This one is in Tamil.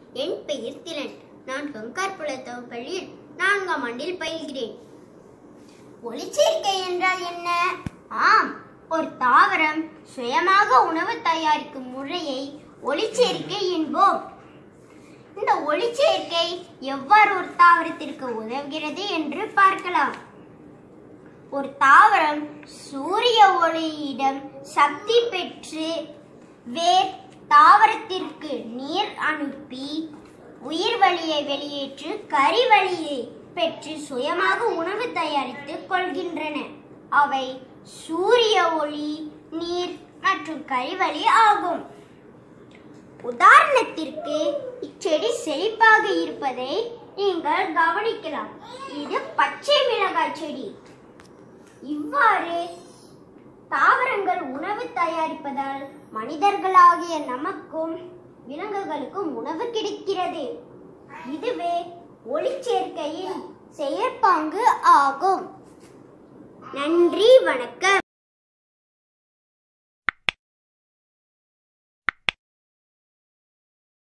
என் பெயர் திலன் நான் கங்கார் புலத்தவ பள்ளியில் நான்காம் ஆண்டில் பயில்கிறேன் ஒளிச்சேர்க்கை என்றால் என்ன ஆம் ஒரு தாவரம் சுயமாக உணவு தயாரிக்கும் முறையை ஒளிச்சேர்க்கை என்போம் இந்த ஒளிச்சேர்க்கை எவ்வாறு ஒரு தாவரத்திற்கு உதவுகிறது என்று பார்க்கலாம் ஒரு தாவரம் சூரிய ஒளியிடம் சக்தி பெற்று வேர் தாவரத்திற்கு நீர் அனுப்பி உயிர் வழியை வெளியேற்று கரி வழியை பெற்று சுயமாக உணவு தயாரித்துக் கொள்கின்றன அவை சூரிய ஒளி நீர் மற்றும் கரிவழி ஆகும் உதாரணத்திற்கு இச்செடி செழிப்பாக இருப்பதை நீங்கள் கவனிக்கலாம் இது பச்சை மிளகாய் செடி இவ்வாறு தாவரங்கள் உணவு தயாரிப்பதால் மனிதர்களாகிய நமக்கும் விலங்குகளுக்கும் உணவு கிடைக்கிறது இதுவே ஒளிச்சேர்க்கையின் செயற்பாங்கு ஆகும் நன்றி வணக்கம்